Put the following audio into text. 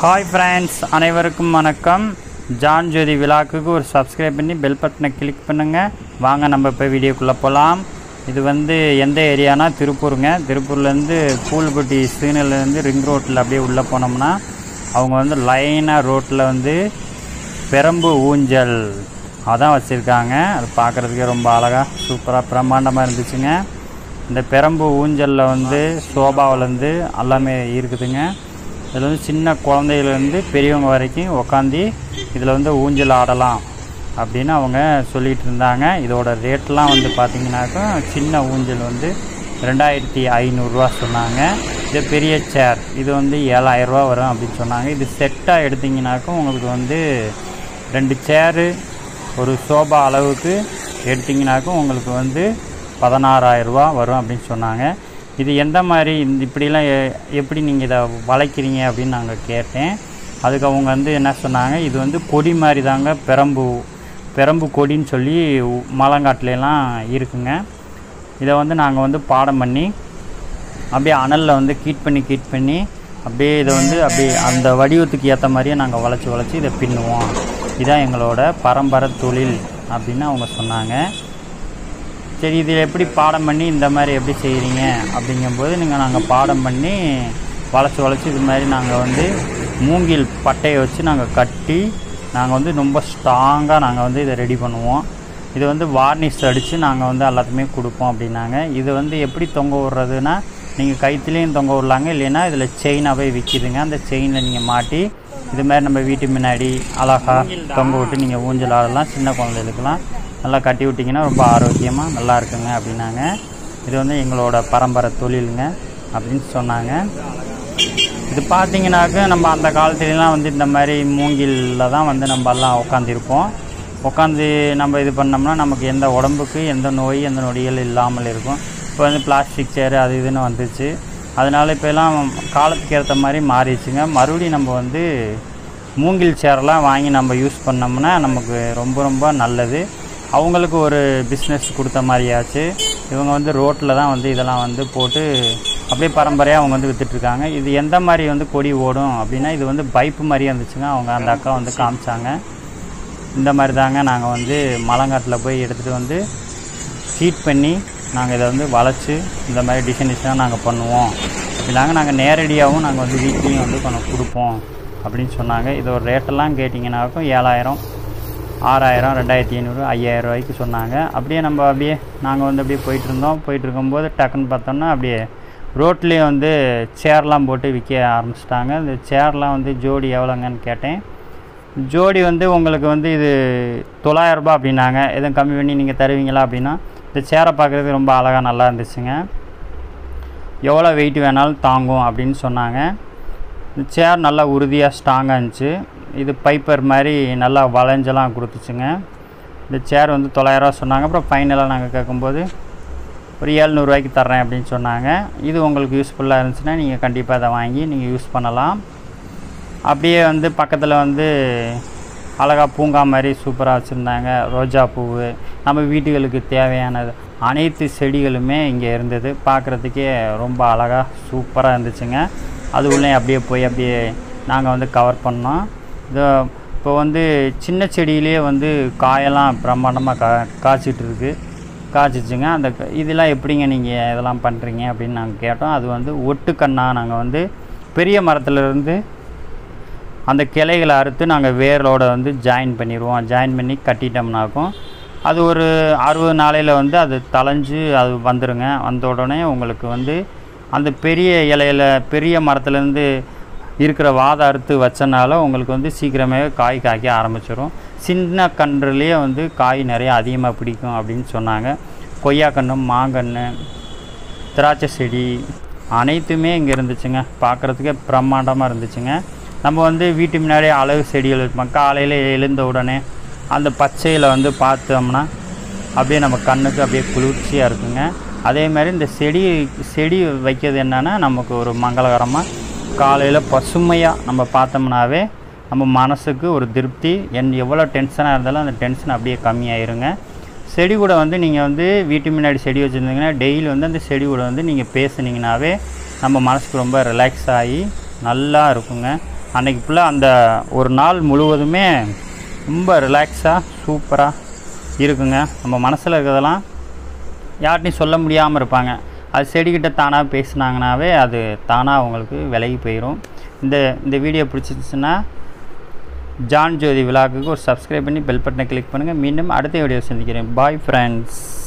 hi friends அனைவருக்கும் வணக்கம் John ஜோதி விழாக்குக்கு ஒரு சப்ஸ்கிரைப் பண்ணி பெல் பட்டனை கிளிக் பண்ணுங்கள் வாங்க நம்ம இப்போ வீடியோக்குள்ளே போகலாம் இது வந்து எந்த ஏரியானா திருப்பூருங்க திருப்பூர்லேருந்து பூல்பட்டி சீனிலேருந்து ரிங் ரோட்டில் அப்படியே உள்ளே போனோம்னா அவங்க வந்து லைனாக ரோட்டில் வந்து பெரம்பு ஊஞ்சல் அதான் வச்சுருக்காங்க அது பார்க்குறதுக்கே ரொம்ப அழகாக சூப்பராக பிரம்மாண்டமாக இருந்துச்சுங்க இந்த பெரம்பு ஊஞ்சலில் வந்து சோபாவிலேருந்து எல்லாமே இருக்குதுங்க இதில் வந்து சின்ன குழந்தையிலேருந்து பெரியவங்க வரைக்கும் உக்காந்து இதில் வந்து ஊஞ்சல் ஆடலாம் அப்படின்னு அவங்க சொல்லிகிட்டு இருந்தாங்க இதோட ரேட்லாம் வந்து பார்த்திங்கனாக்கா சின்ன ஊஞ்சல் வந்து ரெண்டாயிரத்தி ஐநூறுரூவா சொன்னாங்க இது பெரிய சேர் இது வந்து ஏழாயிரரூவா வரும் அப்படின்னு சொன்னாங்க இது செட்டாக எடுத்திங்கனாக்கா உங்களுக்கு வந்து ரெண்டு சேரு ஒரு சோபா அளவுக்கு எடுத்திங்கனாக்கா உங்களுக்கு வந்து பதினாறாயிரரூவா வரும் அப்படின்னு சொன்னாங்க இது எந்த மாதிரி இந்த இப்படிலாம் எ- எப்படி நீங்கள் இதை வளைக்கிறீங்க அப்படின்னு நாங்கள் கேட்டேன் அதுக்கு அவங்க வந்து என்ன சொன்னாங்க இது வந்து கொடி மாதிரி தாங்க பெரம்பு பெரம்பு கொடின்னு சொல்லி உ- மலங்காட்டுலலாம் இருக்குங்க இதை வந்து நாங்கள் வந்து பாடம் பண்ணி அப்படியே அனலில் வந்து கீட் பண்ணி கீட் பண்ணி அப்படியே இதை வந்து அப்படியே அந்த வடிவத்துக்கு ஏற்ற மாதிரியே நாங்கள் வளைச்சி வளைச்சி இதை பின்னுவோம் இதான் எங்களோட பரம்பரை தொழில் அப்படின்னு அவங்க சொன்னாங்க சரி இதில் எப்படி பாடம் பண்ணி இந்த மாதிரி எப்படி செய்கிறீங்க அப்படிங்கும்போது நீங்கள் நாங்கள் பாடம் பண்ணி வளைச்சி வளைச்சி இது மாதிரி நாங்கள் வந்து மூங்கில் பட்டையை வச்சு நாங்கள் கட்டி நாங்கள் வந்து ரொம்ப ஸ்ட்ராங்காக நாங்கள் வந்து இதை ரெடி பண்ணுவோம் இது வந்து வார்னிஷ் அடித்து நாங்கள் வந்து எல்லாத்துக்குமே கொடுப்போம் அப்படின்னாங்க இது வந்து எப்படி தொங்க விட்றதுன்னா நீங்கள் கைத்துலேயும் தொங்க விடலாங்க இல்லைன்னா இதில் செயினாகவே விற்கிதுங்க அந்த செயினில் நீங்கள் மாட்டி இது மாதிரி நம்ம வீட்டு முன்னாடி அழகா தொங்க விட்டு நீங்கள் ஊஞ்சல் ஆடலாம் சின்ன குழந்தைகளுக்கெல்லாம் நல்லா கட்டி விட்டிங்கன்னா ரொம்ப ஆரோக்கியமாக நல்லா இருக்குங்க அப்படின்னாங்க இது வந்து எங்களோட பரம்பரை தொழிலுங்க அப்படின்னு சொன்னாங்க இது பார்த்தீங்கன்னாக்க நம்ம அந்த காலத்துலலாம் வந்து இந்த மாதிரி மூங்கிலில் தான் வந்து நம்ம எல்லாம் உட்காந்துருப்போம் உட்காந்து நம்ம இது பண்ணோம்னா நமக்கு எந்த உடம்புக்கு எந்த நோய் எந்த நொடிகள் இல்லாமல் இருக்கும் இப்போ வந்து பிளாஸ்டிக் சேர் அது இதுன்னு வந்துச்சு அதனால இப்போ எல்லாம் காலத்துக்கு ஏற்ற மாதிரி மாறிடுச்சுங்க மறுபடியும் நம்ம வந்து மூங்கில் சேர்லாம் வாங்கி நம்ம யூஸ் பண்ணோம்னா நமக்கு ரொம்ப ரொம்ப நல்லது அவங்களுக்கு ஒரு பிஸ்னஸ் கொடுத்த மாதிரியாச்சு இவங்க வந்து ரோட்டில் தான் வந்து இதெல்லாம் வந்து போட்டு அப்படியே பரம்பரையாக அவங்க வந்து வித்துட்ருக்காங்க இது எந்த மாதிரி வந்து கொடி ஓடும் அப்படின்னா இது வந்து பைப்பு மாதிரியே இருந்துச்சுங்க அவங்க அந்த அக்கா வந்து காமிச்சாங்க இந்த மாதிரி தாங்க நாங்கள் வந்து மலங்காட்டில் போய் எடுத்துகிட்டு வந்து ஹீட் பண்ணி நாங்கள் இதை வந்து வளைச்சி இந்த மாதிரி டிசைன் டிசைனாக நாங்கள் பண்ணுவோம் இதாங்க நாங்கள் நேரடியாகவும் நாங்கள் வந்து வீட்லேயும் வந்து கொஞ்சம் கொடுப்போம் அப்படின்னு சொன்னாங்க இதோட ரேட்டெல்லாம் கேட்டிங்கனாக்கும் ஏழாயிரம் ஆறாயிரம் ரெண்டாயிரத்தி ஐநூறு ஐயாயிரம் ரூபாய்க்கு சொன்னாங்க அப்படியே நம்ம அப்படியே நாங்கள் வந்து அப்படியே போயிட்டு இருந்தோம் போயிட்டு இருக்கும்போது டக்குன்னு பார்த்தோம்னா அப்படியே ரோட்லேயே வந்து சேர்லாம் போட்டு விற்க ஆரம்பிச்சிட்டாங்க இந்த சேர்லாம் வந்து ஜோடி எவ்வளோங்கன்னு கேட்டேன் ஜோடி வந்து உங்களுக்கு வந்து இது தொள்ளாயிரரூபா அப்படின்னாங்க எதுவும் கம்மி பண்ணி நீங்கள் தருவீங்களா அப்படின்னா இந்த சேரை பார்க்குறதுக்கு ரொம்ப அழகாக நல்லா இருந்துச்சுங்க எவ்வளோ வெயிட் வேணாலும் தாங்கும் அப்படின்னு சொன்னாங்க இந்த சேர் நல்லா உறுதியாக ஸ்ட்ராங்காக இருந்துச்சு இது பைப்பர் மாதிரி நல்லா வளைஞ்செல்லாம் கொடுத்துச்சுங்க இந்த சேர் வந்து தொள்ளாயிரரூவா சொன்னாங்க அப்புறம் ஃபைனலாக நாங்கள் கேட்கும்போது ஒரு ஏழ்நூறுவாய்க்கு தர்றேன் அப்படின்னு சொன்னாங்க இது உங்களுக்கு யூஸ்ஃபுல்லாக இருந்துச்சுன்னா நீங்கள் கண்டிப்பாக அதை வாங்கி நீங்கள் யூஸ் பண்ணலாம் அப்படியே வந்து பக்கத்தில் வந்து அழகா பூங்கா மாதிரி சூப்பராக வச்சுருந்தாங்க ரோஜா பூவு நம்ம வீட்டுகளுக்கு தேவையானது அனைத்து செடிகளுமே இங்கே இருந்தது பார்க்குறதுக்கே ரொம்ப அழகாக சூப்பராக இருந்துச்சுங்க அது உள்ளே அப்படியே போய் அப்படியே நாங்கள் வந்து கவர் பண்ணோம் இது இப்போ வந்து சின்ன செடியிலே வந்து காயெல்லாம் பிரம்மாண்டமாக கா காய்ச்சிட்டு இருக்கு காய்ச்சிச்சுங்க அந்த க- இதெல்லாம் எப்படிங்க நீங்கள் இதெல்லாம் பண்ணுறீங்க அப்படின்னு நாங்கள் கேட்டோம் அது வந்து ஒட்டுக்கண்ணா நாங்கள் வந்து பெரிய மரத்துலேருந்து அந்த கிளைகளை அறுத்து நாங்கள் வேரோட வந்து ஜாயின் பண்ணிடுவோம் ஜாயின் பண்ணி கட்டிட்டோம்னாக்கும் அது ஒரு அறுபது நாளையில் வந்து அது தளைஞ்சு அது வந்துருங்க வந்த உடனே உங்களுக்கு வந்து அந்த பெரிய இலையில பெரிய மரத்துலேருந்து இருக்கிற வாதை அறுத்து வச்சனால உங்களுக்கு வந்து சீக்கிரமே காய் காய்க்க ஆரம்பிச்சிடும் சின்ன கன்றுலேயே வந்து காய் நிறைய அதிகமாக பிடிக்கும் அப்படின்னு சொன்னாங்க கொய்யாக்கன்று மாங்கன்று திராட்சை செடி அனைத்துமே இங்கே இருந்துச்சுங்க பார்க்குறதுக்கே பிரம்மாண்டமாக இருந்துச்சுங்க நம்ம வந்து வீட்டு முன்னாடி அழகு செடிகள் வைப்போம் காலையில் எழுந்த உடனே அந்த பச்சையில் வந்து பார்த்தோம்னா அப்படியே நம்ம கண்ணுக்கு அப்படியே குளிர்ச்சியாக இருக்குங்க அதே மாதிரி இந்த செடி செடி வைக்கிறது என்னென்னா நமக்கு ஒரு மங்களகரமாக காலையில் பசுமையாக நம்ம பார்த்தோம்னாவே நம்ம மனசுக்கு ஒரு திருப்தி என் எவ்வளோ டென்ஷனாக இருந்தாலும் அந்த டென்ஷன் அப்படியே கம்மியாயிருங்க செடி கூட வந்து நீங்கள் வந்து வீட்டு முன்னாடி செடி வச்சுருந்தீங்கன்னா டெய்லி வந்து அந்த செடி கூட வந்து நீங்கள் பேசுனீங்கனாவே நம்ம மனசுக்கு ரொம்ப ரிலாக்ஸ் ஆகி நல்லா இருக்குங்க அன்னைக்கு ஃபுல்லாக அந்த ஒரு நாள் முழுவதுமே ரொம்ப ரிலாக்ஸாக சூப்பராக இருக்குங்க நம்ம மனசில் இருக்கிறதெல்லாம் யார்கிட்டையும் சொல்ல முடியாமல் இருப்பாங்க அது செடிக்கிட்ட தானாக பேசுனாங்கனாவே அது தானாக அவங்களுக்கு விலகி போயிடும் இந்த இந்த வீடியோ பிடிச்சிருந்துச்சுன்னா ஜான் ஜோதி விழாக்குக்கு ஒரு சப்ஸ்கிரைப் பண்ணி பெல் பட்டனை கிளிக் பண்ணுங்கள் மீண்டும் அடுத்த வீடியோ சந்திக்கிறேன் பாய் ஃப்ரெண்ட்ஸ்